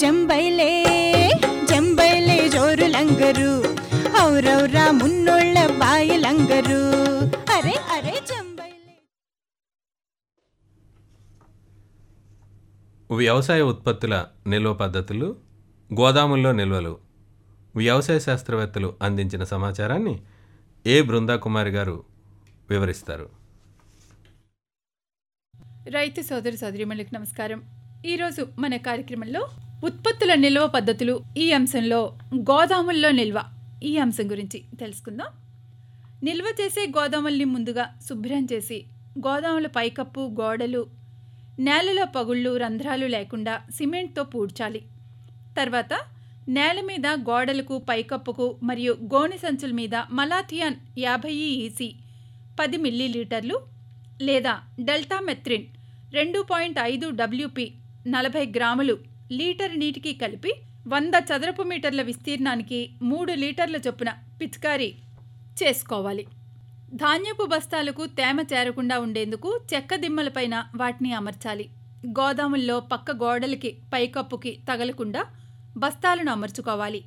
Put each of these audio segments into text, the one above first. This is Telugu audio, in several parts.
జంబైలే జంబైలే జోరు లంగరు ఔరౌరా మున్నోళ్ళ బాయి లంగరు అరే అరే జంబైలే వ్యవసాయ ఉత్పత్తుల నిల్వ పద్ధతులు గోదాముల్లో నిల్వలు వ్యవసాయ శాస్త్రవేత్తలు అందించిన సమాచారాన్ని ఏ బృందా కుమారి గారు వివరిస్తారు రైతు సోదరి సోదరిమణులకు నమస్కారం ఈరోజు మన కార్యక్రమంలో ఉత్పత్తుల నిల్వ పద్ధతులు ఈ అంశంలో గోదాముల్లో నిల్వ ఈ అంశం గురించి తెలుసుకుందాం నిల్వ చేసే గోదాముల్ని ముందుగా శుభ్రం చేసి గోదాముల పైకప్పు గోడలు నేలలో పగుళ్ళు రంధ్రాలు లేకుండా సిమెంట్తో పూడ్చాలి తర్వాత నేల మీద గోడలకు పైకప్పుకు మరియు గోనె సంచుల మీద మలాథియాన్ యాభై ఈసీ పది మిల్లీలీటర్లు లేదా డెల్టా మెత్రిన్ రెండు పాయింట్ ఐదు డబ్ల్యూపి నలభై గ్రాములు లీటర్ నీటికి కలిపి వంద చదరపు మీటర్ల విస్తీర్ణానికి మూడు లీటర్ల చొప్పున పిచికారీ చేసుకోవాలి ధాన్యపు బస్తాలకు తేమ చేరకుండా ఉండేందుకు చెక్క దిమ్మలపైన వాటిని అమర్చాలి గోదాముల్లో పక్క గోడలకి పైకప్పుకి తగలకుండా బస్తాలను అమర్చుకోవాలి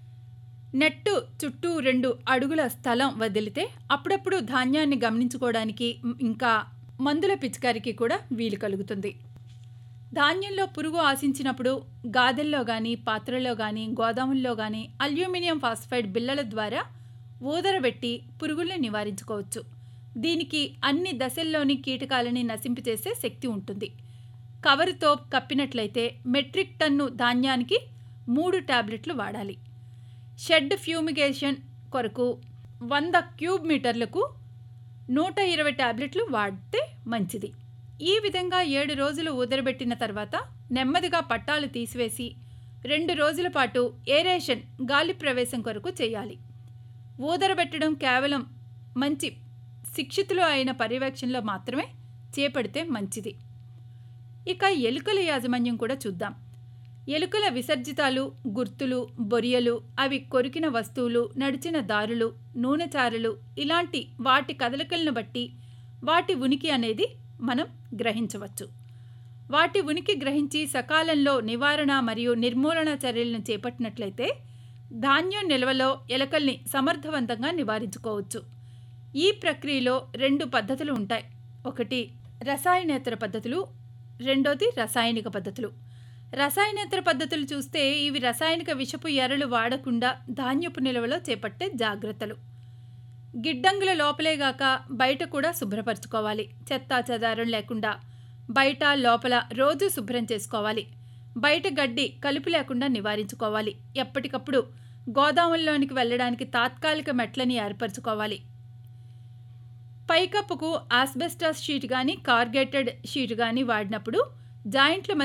నెట్టు చుట్టూ రెండు అడుగుల స్థలం వదిలితే అప్పుడప్పుడు ధాన్యాన్ని గమనించుకోవడానికి మ్, ఇంకా మందుల పిచికారికి కూడా వీలు కలుగుతుంది ధాన్యంలో పురుగు ఆశించినప్పుడు గాదెల్లో కానీ పాత్రల్లో కానీ గోదాముల్లో కానీ అల్యూమినియం ఫాస్ఫైడ్ బిళ్ళల ద్వారా ఊదరబెట్టి పురుగుల్ని నివారించుకోవచ్చు దీనికి అన్ని దశల్లోని కీటకాలని నశింపచేసే శక్తి ఉంటుంది కవరుతో కప్పినట్లయితే మెట్రిక్ టన్ను ధాన్యానికి మూడు టాబ్లెట్లు వాడాలి షెడ్ ఫ్యూమిగేషన్ కొరకు వంద క్యూబ్ మీటర్లకు నూట ఇరవై టాబ్లెట్లు వాడితే మంచిది ఈ విధంగా ఏడు రోజులు ఊదరబెట్టిన తర్వాత నెమ్మదిగా పట్టాలు తీసివేసి రెండు రోజుల పాటు ఏరేషన్ గాలి ప్రవేశం కొరకు చేయాలి ఊదరబెట్టడం కేవలం మంచి శిక్షితులు అయిన పర్యవేక్షణలో మాత్రమే చేపడితే మంచిది ఇక ఎలుకల యాజమాన్యం కూడా చూద్దాం ఎలుకల విసర్జితాలు గుర్తులు బొరియలు అవి కొరికిన వస్తువులు నడిచిన దారులు నూనె చారులు ఇలాంటి వాటి కదలికలను బట్టి వాటి ఉనికి అనేది మనం గ్రహించవచ్చు వాటి ఉనికి గ్రహించి సకాలంలో నివారణ మరియు నిర్మూలన చర్యలను చేపట్టినట్లయితే ధాన్యం నిల్వలో ఎలకల్ని సమర్థవంతంగా నివారించుకోవచ్చు ఈ ప్రక్రియలో రెండు పద్ధతులు ఉంటాయి ఒకటి రసాయనేతర పద్ధతులు రెండోది రసాయనిక పద్ధతులు రసాయనేతర పద్ధతులు చూస్తే ఇవి రసాయనిక విషపు ఎరలు వాడకుండా ధాన్యపు నిల్వలో చేపట్టే జాగ్రత్తలు గిడ్డంగుల లోపలేగాక బయట కూడా శుభ్రపరచుకోవాలి చెత్తా చెదారం లేకుండా బయట లోపల రోజు శుభ్రం చేసుకోవాలి బయట గడ్డి కలుపు లేకుండా నివారించుకోవాలి ఎప్పటికప్పుడు గోదాముల్లోనికి వెళ్ళడానికి తాత్కాలిక మెట్లని ఏర్పరచుకోవాలి పైకప్పుకు ఆస్బెస్టాస్ షీట్ కానీ కార్గేటెడ్ షీట్ కానీ వాడినప్పుడు జాయింట్ల మధ్య